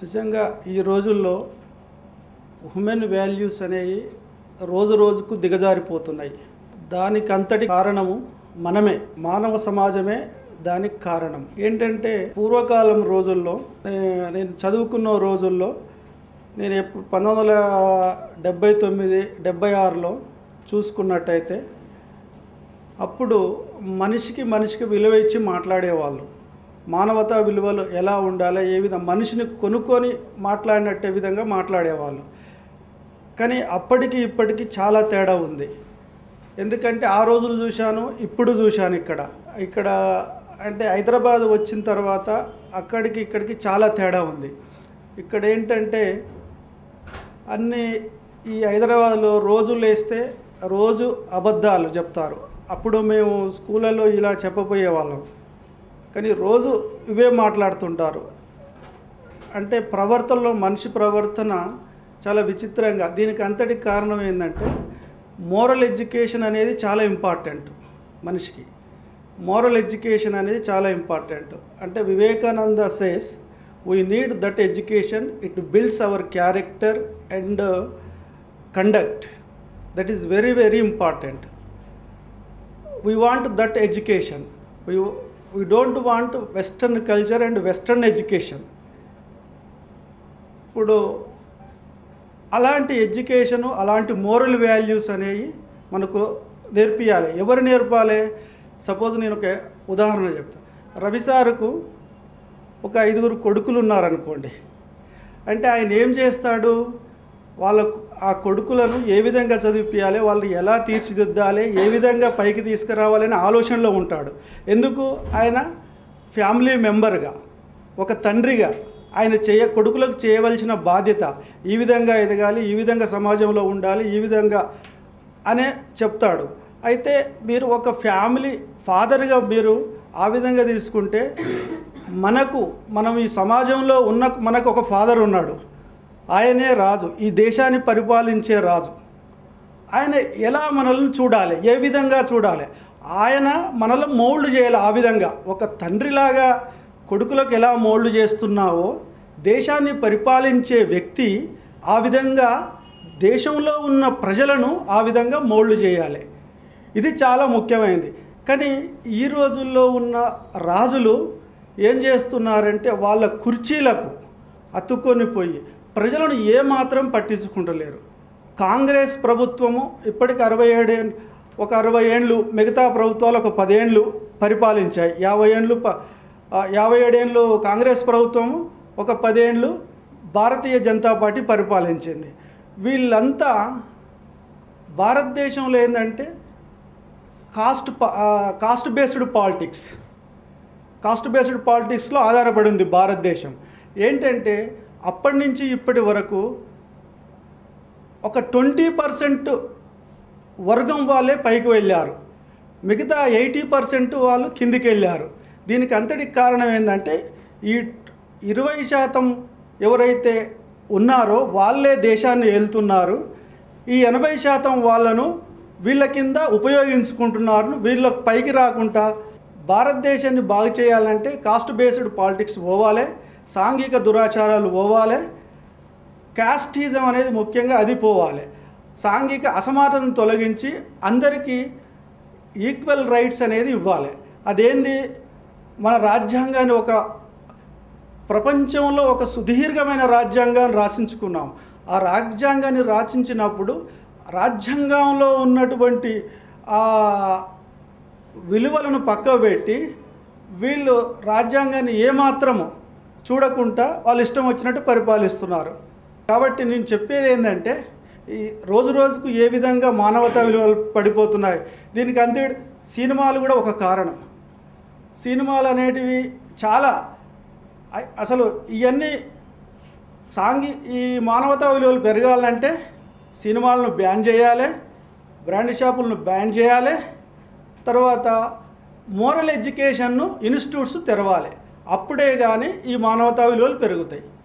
నిజంగా ఈ రోజుల్లో హ్యూమన్ వాల్యూస్ అనేవి రోజు రోజుకు దిగజారిపోతున్నాయి దానికి అంతటి కారణము మనమే మానవ సమాజమే దానికి కారణం ఏంటంటే పూర్వకాలం రోజుల్లో నే- నేను చదువుకున్న రోజుల్లో నేను ఎప్పుడు పంతొమ్మిది వందల డెబ్బై తొమ్మిది డెబ్బై ఆరులో చూసుకున్నట్టయితే అప్పుడు మనిషికి మనిషికి విలువ ఇచ్చి మాట్లాడేవాళ్ళు మానవతా విలువలు ఎలా ఉండాలి ఏ విధంగా మనిషిని కొనుక్కొని మాట్లాడినట్టే విధంగా మాట్లాడేవాళ్ళు కానీ అప్పటికి ఇప్పటికి చాలా తేడా ఉంది ఎందుకంటే ఆ రోజులు చూశాను ఇప్పుడు చూశాను ఇక్కడ ఇక్కడ అంటే హైదరాబాద్ వచ్చిన తర్వాత అక్కడికి ఇక్కడికి చాలా తేడా ఉంది ఇక్కడ ఏంటంటే అన్ని ఈ హైదరాబాద్లో రోజు లేస్తే రోజు అబద్ధాలు చెప్తారు అప్పుడు మేము స్కూళ్ళలో ఇలా చెప్పబోయే వాళ్ళం కానీ రోజు ఇవే మాట్లాడుతుంటారు అంటే ప్రవర్తనలో మనిషి ప్రవర్తన చాలా విచిత్రంగా దీనికి అంతటి కారణం ఏంటంటే మోరల్ ఎడ్యుకేషన్ అనేది చాలా ఇంపార్టెంట్ మనిషికి మోరల్ ఎడ్యుకేషన్ అనేది చాలా ఇంపార్టెంట్ అంటే Vivekananda says we need that education it builds our character and conduct that is very very important we want that education we we don't want western culture and western education ఇప్పుడు అలాంటి education అలాంటి moral values అనేవి మనకు నేర్పియాలి ఎవరు నేర్పాలి suppose నేను ఒక ఉదాహరణ చెప్తాను రవి సారుకు ఒక ఐదుగురు కొడుకులు ఉన్నారనుకోండి అంటే ఆయన ఏం చేస్తాడు వాళ్ళ ఆ కొడుకులను ఏ విధంగా చదివిపించాలి వాళ్ళు ఎలా తీర్చిదిద్దాలి ఏ విధంగా పైకి తీసుకురావాలని ఆలోచనలో ఉంటాడు ఎందుకు ఆయన ఫ్యామిలీ మెంబర్గా ఒక తండ్రిగా ఆయన చేయ కొడుకులకు చేయవలసిన బాధ్యత ఈ విధంగా ఎదగాలి ఈ విధంగా సమాజంలో ఉండాలి ఈ విధంగా అనే చెప్తాడు అయితే మీరు ఒక ఫ్యామిలీ ఫాదర్గా మీరు ఆ విధంగా తీసుకుంటే మనకు మనం ఈ సమాజంలో ఉన్న మనకు ఒక ఫాదర్ ఉన్నాడు ఆయనే రాజు ఈ దేశాన్ని పరిపాలించే రాజు ఆయన ఎలా మనల్ని చూడాలి ఏ విధంగా చూడాలి ఆయన మనల్ని మోల్డ్ చేయాలి ఆ విధంగా ఒక తండ్రిలాగా కొడుకులకు ఎలా మోల్డ్ చేస్తున్నావో దేశాన్ని పరిపాలించే వ్యక్తి ఆ విధంగా దేశంలో ఉన్న ప్రజలను ఆ విధంగా మోల్డ్ చేయాలి ఇది చాలా ముఖ్యమైనది కానీ ఈ రోజుల్లో ఉన్న రాజులు ఏం చేస్తున్నారంటే వాళ్ళ కుర్చీలకు అతుక్కొని పోయి ప్రజలను ఏమాత్రం పట్టించుకుంటలేరు కాంగ్రెస్ ప్రభుత్వము ఇప్పటికి అరవై ఏడు ఒక అరవై ఏండ్లు మిగతా ప్రభుత్వాలు ఒక పదేండ్లు పరిపాలించాయి యాభై ఏండ్లు ప ఆ, యాభై ఏడేండ్లు కాంగ్రెస్ ప్రభుత్వము ఒక పదేండ్లు భారతీయ జనతా పార్టీ పరిపాలించింది వీళ్ళంతా భారతదేశంలో ఏంటంటే కాస్ట్ ప- ఆ, caste based politics caste based పాలిటిక్స్లో ఆధారపడి ఉంది భారతదేశం ఏంటంటే అప్పటి నుంచి ఇప్పటి వరకు ఒక ట్వంటీ పర్సెంట్ వర్గం వాళ్ళే పైకి వెళ్ళారు మిగతా ఎయిటీ పర్సెంట్ వాళ్ళు కిందికి వెళ్ళారు దీనికి అంతటికి కారణం ఏంటంటే ఈ ఇరవై శాతం ఎవరైతే ఉన్నారో వాళ్ళే దేశాన్ని వెళ్తున్నారు ఈ ఎనభై శాతం వాళ్ళను వీళ్ళ కింద ఉపయోగించుకుంటున్నారు వీళ్ళ పైకి రాకుండా భారతదేశాన్ని బాగు చేయాలంటే కాస్ట్ బేస్డ్ పాలిటిక్స్ పోవాలి సాంఘిక దురాచారాలు పోవాలి క్యాస్టిజం అనేది ముఖ్యంగా అది పోవాలి సాంఘిక అసమానతను తొలగించి అందరికీ ఈక్వల్ రైట్స్ అనేది ఇవ్వాలి అదేంది మన రాజ్యాంగాన్ని ఒక ప్రపంచంలో ఒక సుదీర్ఘమైన రాజ్యాంగాన్ని రాసించుకున్నాం ఆ రాజ్యాంగాన్ని రాసించినప్పుడు రాజ్యాంగంలో ఉన్నటువంటి ఆ విలువలను పక్కపెట్టి వీళ్ళు రాజ్యాంగాన్ని ఏమాత్రము చూడకుండా వాళ్ళు ఇష్టం వచ్చినట్టు పరిపాలిస్తున్నారు కాబట్టి నేను చెప్పేది ఏంటంటే ఈ రోజు రోజుకు ఏ విధంగా మానవతా విలువలు పడిపోతున్నాయి దీనికి అంతే సినిమాలు కూడా ఒక కారణం సినిమాలు అనేటివి చాలా అ- అసలు ఇవన్నీ సాంఘి ఈ మానవతా విలువలు పెరగాలంటే సినిమాలను బ్యాన్ చేయాలి బ్రాండ్ షాపులను బ్యాన్ చేయాలి తర్వాత మోరల్ ఎడ్యుకేషన్ను ఇన్స్టిట్యూట్స్ తెరవాలి అప్పుడే కానీ ఈ మానవతా విలువలు పెరుగుతాయి